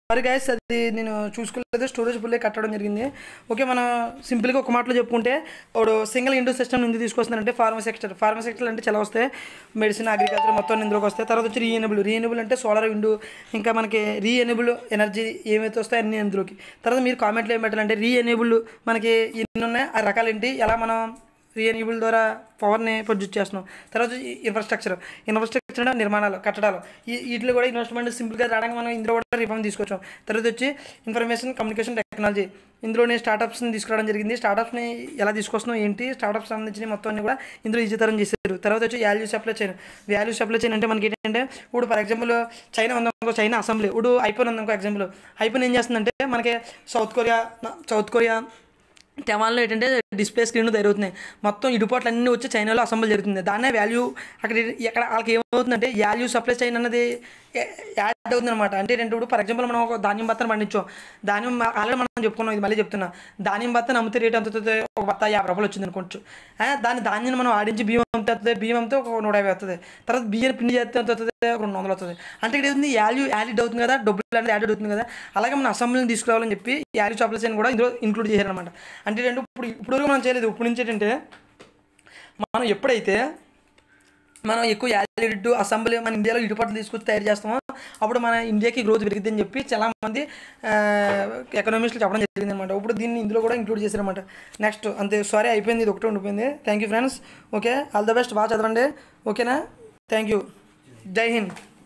sorry guys అది నేను చూసుకోలేదు స్టోరేజ్ ఫుల్లే కట్టడం జరిగింది ఓకే మనం సింపుల్గా ఒక మాటలో చెప్పుకుంటే ఇప్పుడు సింగిల్ ఇండో సిస్టమ్ ఎందుకు తీసుకొస్తున్నారంటే ఫార్మా సెక్టర్ ఫార్మా సెక్టర్ అంటే చాలా వస్తాయి మెడిసిన్ అగ్రికల్చర్ మొత్తం ఇందులోకి వస్తాయి తర్వాత వచ్చి రీఎనబుల్ రీఎనబుల్ అంటే సోలార్ విండో ఇంకా మనకి రీఎనబుల్ ఎనర్జీ ఏమైతే వస్తాయి అన్ని అందులోకి తర్వాత మీరు కామెంట్లో ఏం పెట్టాలంటే రీఎనబుల్ మనకి ఎన్ని ఉన్నాయి ఆ రకాలు ఏంటి ఎలా మనం రీఎన్యూబుల్ ద్వారా పవర్ని ప్రొడ్యూస్ చేస్తున్నాం తర్వాత ఇన్ఫ్రాస్ట్రక్చర్ ఇన్ఫ్రాస్ట్రక్చర్ అంటే నిర్మాణాలు కట్టడాలు ఈ వీటిలో కూడా ఇన్వెస్ట్మెంట్ సింపుల్గా రావడానికి మనం ఇందులో కూడా రిఫార్మ్ తీసుకొచ్చాం తర్వాత వచ్చి ఇన్ఫర్మేషన్ కమ్యూనికేషన్ టెక్నాలజీ ఇందులోనే స్టార్టప్స్ని తీసుకురావడం జరిగింది స్టార్టప్స్ని ఎలా తీసుకొస్తున్నాం ఏంటి స్టార్టప్స్ సంబంధించిన మొత్తం అన్ని కూడా ఇందులో ఈజీతరం చేశారు తర్వాత వచ్చి value supply chain value supply chain అంటే మనకి ఏంటంటే ఇప్పుడు ఫర్ ఎగ్జాంపుల్ చైనా ఉందనుకో చైనా అసెంబ్లీ ఇప్పుడు ఐఫోన్ ఉందనుకో ఎగ్జాంపుల్ ఐఫోన్ ఏం చేస్తుందంటే మనకి సౌత్ కొరియా సౌత్ కొరియా తెమాల్లో ఏంటంటే డిస్ప్లే స్క్రీన్ తయారవుతున్నాయి మొత్తం ఇటుపాట్లు అన్నీ వచ్చి చైనాలో అసెంబ్ల్ జరుగుతుంది దాన్నే వాల్యూ అక్కడ ఎక్కడ వాళ్ళకి ఏమవుతుందంటే వాల్యూ సప్లై చైన్ అన్నది యాడ్ అవుతుంది అనమాట అంటే ఏంటంటే ఇప్పుడు ఫర్ ఎగ్జాంపుల్ మనం ఒక ధాన్యం బత్తను పండించాం ధాన్యం ఆల్రెడీ మనం చెప్పుకున్నాం ఇది మళ్ళీ చెప్తున్నా ధాన్యం బత్తను అమ్మితే రేట్ ఎంత అవుతుంది ఒక బత్త యాభై రూపాయలు వచ్చింది అనుకోవచ్చు ఆ, దాని ధాన్యాన్ని మనం ఆడించి బియ్యం అమ్మితే వస్తుంది బియ్యం అమ్మితే ఒక నూట యాభై వస్తుంది తర్వాత బియ్యం పిండి చేస్తే ఎంత వస్తుంది ఒక రెండు వందలు వస్తుంది అంటే ఇక్కడ ఏంది వాల్యూ యాడ్ అవుతుంది కదా డబ్బులు అనేది యాడ్ అవుతుంది కదా అలాగే మన అసెంబ్లీని తీసుకురావాలని చెప్పి వాల్యూ సప్లై చైన్ కూడా ఇందులో ఇంక్లూడ్ చేశారనమాట అంటే ఏంటంటే ఇప్పుడు ఇప్పుడు వరకు మనం చేయలేదు ఇప్పుడు నుంచి ఏంటంటే మనం ఎప్పుడైతే మనం ఎక్కువ యాలిడ్ అసెంబ్లీ మన ఇండియాలో ఇటుపట్లు తీసుకొచ్చి తయారు చేస్తామో అప్పుడు మన ఇండియాకి గ్రోత్ పెరిగిద్దని చెప్పి చాలా మంది ఎకనామిస్టులు చెప్పడం జరిగింది అనమాట ఇప్పుడు దీన్ని ఇందులో కూడా ఇంక్లూడ్ చేశారనమాట నెక్స్ట్ అంతే సారీ అయిపోయింది ఇది ఒకటే ఉండిపోయింది thank you friends okay all the best బాగా చదవండి ఓకేనా థ్యాంక్ యూ జై హింద్